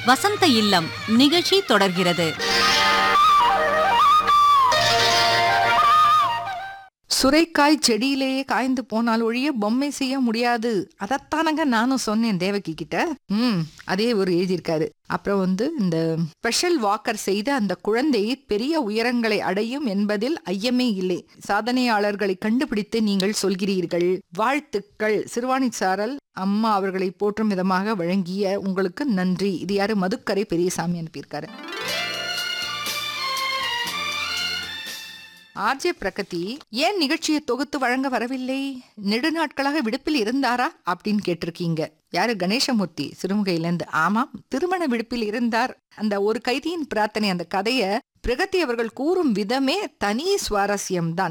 வசந்த இல்லம் நிகழ்ச்சி தொடர்கிறது சுரைக்காய் செடியிலேயே காய்ந்து போனால் ஒழிய பொம்மை செய்ய முடியாது அதைத்தானங்க நானும் சொன்னேன் தேவகி கிட்ட ம் அதே ஒரு எழுதியிருக்காரு அப்புறம் வந்து இந்த ஸ்பெஷல் வாக்கர் செய்த அந்த குழந்தை பெரிய உயரங்களை அடையும் என்பதில் ஐயமே இல்லை சாதனையாளர்களை கண்டுபிடித்து நீங்கள் சொல்கிறீர்கள் வாழ்த்துக்கள் சிறுவாணி சாரல் அம்மா அவர்களை போற்றும் விதமாக வழங்கிய உங்களுக்கு நன்றி இது யாரு மதுக்கரை பெரியசாமி அனுப்பியிருக்காரு ஆர்ஜே பிரகதி ஏன் நிகழ்ச்சியை தொகுத்து வழங்க வரவில்லை நெடுநாட்களாக விடுப்பில் இருந்தாரா அப்படின்னு கேட்டிருக்கீங்க யாரு கணேசமூர்த்தி சிறுமுகையிலேருந்து ஆமாம் திருமண விடுப்பில் இருந்தார் அந்த ஒரு கைதியின் பிரார்த்தனை அந்த கதைய பிரகதி அவர்கள் கூறும் விதமே தனி சுவாரஸ்யம்தான்